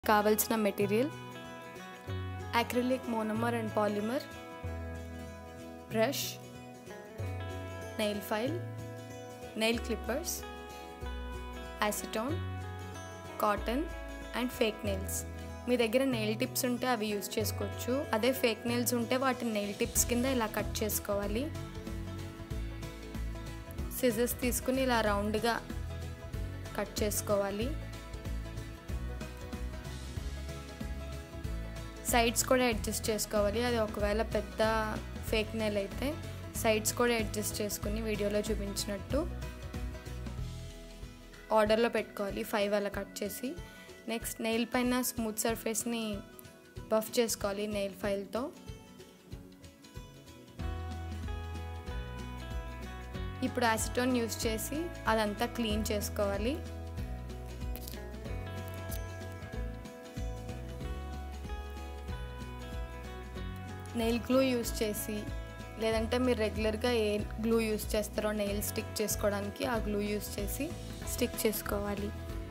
కావలసిన material acrylic monomer and polymer brush nail file nail clippers acetone cotton and fake nails మీ దగ్గర nail tips ఉంటే అవి use చేసుకోవచ్చు అదే ఫేక్ నెయిల్స్ ఉంటే వాటిని నెయిల్ టిప్స్ కింద ఇలా కట్ చేసుకోవాలి సిజర్స్ తీసుకుని ఇలా రౌండ్గా కట్ చేసుకోవాలి సైడ్స్ కూడా అడ్జస్ట్ చేసుకోవాలి అది ఒకవేళ పెద్ద ఫేక్ నెయిల్ అయితే సైడ్స్ కూడా అడ్జస్ట్ చేసుకుని వీడియోలో చూపించినట్టు ఆర్డర్లో పెట్టుకోవాలి ఫైవ్ అలా కట్ చేసి నెక్స్ట్ నెయిల్ పైన స్మూత్ సర్ఫేస్ని బఫ్ చేసుకోవాలి నెయిల్ ఫైల్తో ఇప్పుడు యాసిటోన్ యూస్ చేసి అదంతా క్లీన్ చేసుకోవాలి నెయిల్ గ్లూ యూస్ చేసి లేదంటే మీరు రెగ్యులర్గా ఏ గ్లూ యూస్ చేస్తారో నెయిల్ స్టిక్ చేసుకోవడానికి ఆ గ్లూ యూస్ చేసి స్టిక్ చేసుకోవాలి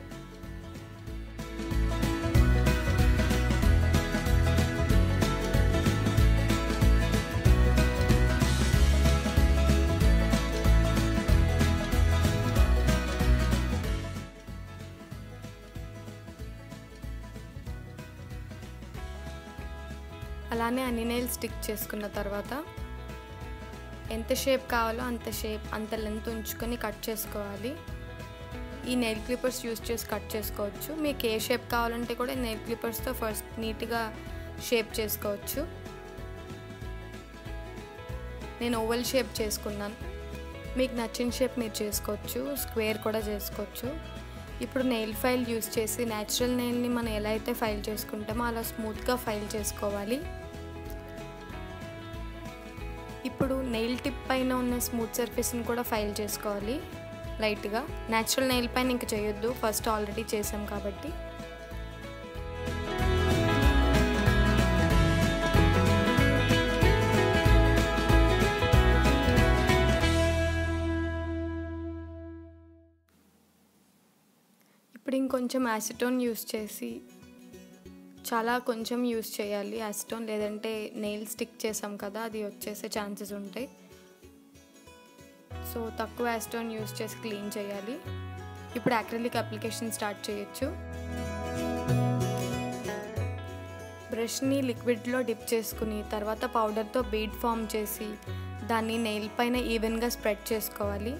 అలానే అన్ని నెయిల్ స్టిక్ చేసుకున్న తర్వాత ఎంత షేప్ కావాలో అంత షేప్ అంత లెంత్ ఉంచుకొని కట్ చేసుకోవాలి ఈ నెయిల్ క్లిప్పర్స్ యూస్ చేసి కట్ చేసుకోవచ్చు మీకు ఏ షేప్ కావాలంటే కూడా నెయిల్ క్లిప్పర్స్తో ఫస్ట్ నీట్గా షేప్ చేసుకోవచ్చు నేను ఓవల్ షేప్ చేసుకున్నాను మీకు నచ్చిన షేప్ మీరు చేసుకోవచ్చు స్క్వేర్ కూడా చేసుకోవచ్చు ఇప్పుడు నెయిల్ ఫైల్ యూస్ చేసి న్యాచురల్ నెయిల్ని మనం ఎలా అయితే ఫైల్ చేసుకుంటామో అలా స్మూత్గా ఫైల్ చేసుకోవాలి ఇప్పుడు నెయిల్ టిప్ పైన ఉన్న స్మూత్ సర్ఫేస్ని కూడా ఫైల్ చేసుకోవాలి లైట్గా న్యాచురల్ నెయిల్ పైన ఇంక చేయొద్దు ఫస్ట్ ఆల్రెడీ చేసాం కాబట్టి ఇప్పుడు ఇంకొంచెం యాసిటోన్ యూస్ చేసి చాలా కొంచెం యూస్ చేయాలి యాసిటోన్ లేదంటే నెయిల్ స్టిక్ చేసాం కదా అది వచ్చేసే ఛాన్సెస్ ఉంటాయి సో తక్కువ యాసిటోన్ యూస్ చేసి క్లీన్ చేయాలి ఇప్పుడు అక్రిలిక్ అప్లికేషన్ స్టార్ట్ చేయొచ్చు బ్రష్ని లిక్విడ్లో డిప్ చేసుకుని తర్వాత పౌడర్తో బీడ్ ఫామ్ చేసి దాన్ని నెయిల్ పైన ఈవెన్గా స్ప్రెడ్ చేసుకోవాలి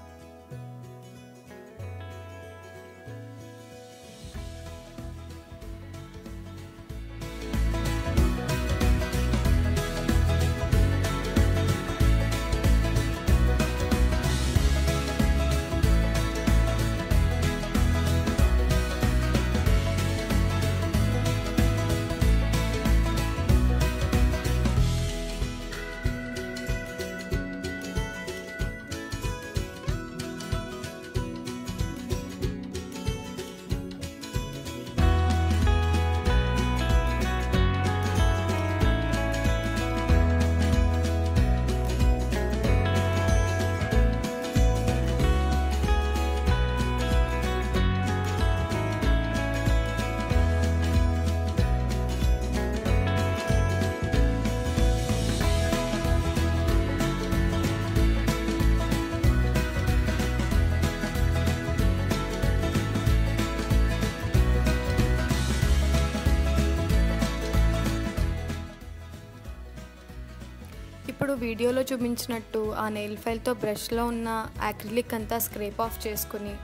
ఇప్పుడు వీడియోలో చూపించినట్టు ఆ నెయిల్ ఫైల్తో బ్రష్లో ఉన్న యాక్రిలిక్ అంతా స్క్రేప్ ఆఫ్ చేసుకుని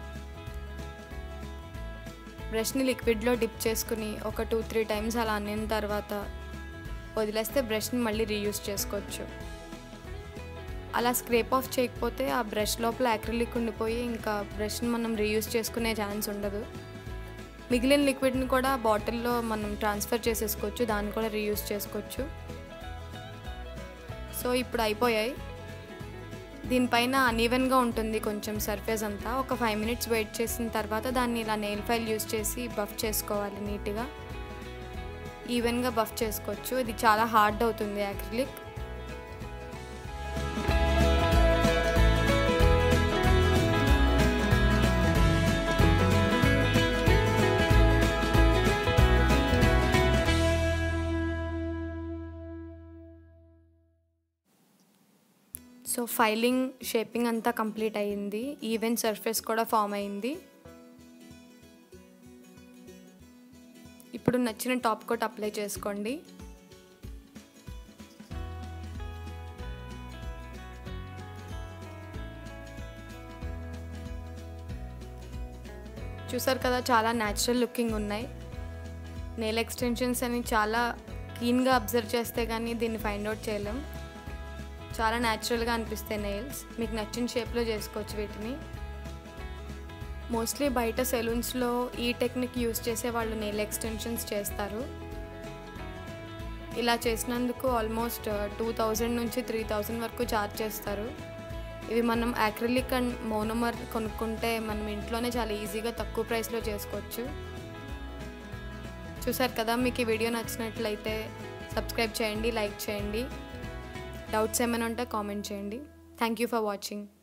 బ్రష్ని లిక్విడ్లో డిప్ చేసుకుని ఒక టూ త్రీ టైమ్స్ అలా అనిన తర్వాత వదిలేస్తే బ్రష్ని మళ్ళీ రీయూస్ చేసుకోవచ్చు అలా స్క్రేప్ ఆఫ్ చేయకపోతే ఆ బ్రష్ లోపల యాక్రిలిక్ ఉండిపోయి ఇంకా బ్రష్ని మనం రీయూస్ చేసుకునే ఛాన్స్ ఉండదు మిగిలిన లిక్విడ్ని కూడా బాటిల్లో మనం ట్రాన్స్ఫర్ చేసేసుకోవచ్చు దాన్ని కూడా రీయూస్ చేసుకోవచ్చు సో ఇప్పుడు అయిపోయాయి దీనిపైన అన్ఈవెన్గా ఉంటుంది కొంచెం సర్ఫేస్ అంతా ఒక ఫైవ్ మినిట్స్ వెయిట్ చేసిన తర్వాత దాన్ని ఇలా నెయిల్ ఫైల్ యూస్ చేసి బఫ్ చేసుకోవాలి నీట్గా ఈవెన్గా బఫ్ చేసుకోవచ్చు ఇది చాలా హార్డ్ అవుతుంది యాక్రిలిక్ సో ఫైలింగ్ షేపింగ్ అంతా కంప్లీట్ అయ్యింది ఈవెన్ సర్ఫేస్ కూడా ఫామ్ అయింది ఇప్పుడు నచ్చిన టాప్ కోట్ అప్లై చేసుకోండి చూసారు కదా చాలా న్యాచురల్ లుకింగ్ ఉన్నాయి నెయిల్ ఎక్స్టెన్షన్స్ అని చాలా క్లీన్గా అబ్జర్వ్ చేస్తే కానీ దీన్ని ఫైండ్ అవుట్ చేయలేం చాలా న్యాచురల్గా అనిపిస్తాయి నెయిల్స్ మీకు నచ్చిన షేప్లో చేసుకోవచ్చు వీటిని మోస్ట్లీ బయట సెలూన్స్లో ఈ టెక్నిక్ యూస్ చేసే వాళ్ళు నెయిల్ ఎక్స్టెన్షన్స్ చేస్తారు ఇలా చేసినందుకు ఆల్మోస్ట్ టూ థౌజండ్ నుంచి త్రీ థౌజండ్ వరకు ఛార్జ్ చేస్తారు ఇవి మనం యాక్రిలిక్ అండ్ మోనోమర్ కొనుక్కుంటే మనం ఇంట్లోనే చాలా ఈజీగా తక్కువ ప్రైస్లో చేసుకోవచ్చు చూసారు కదా మీకు ఈ వీడియో నచ్చినట్లయితే సబ్స్క్రైబ్ చేయండి లైక్ చేయండి డౌట్స్ ఏమైనా ఉంటే కామెంట్ చేయండి థ్యాంక్ యూ ఫర్ వాచింగ్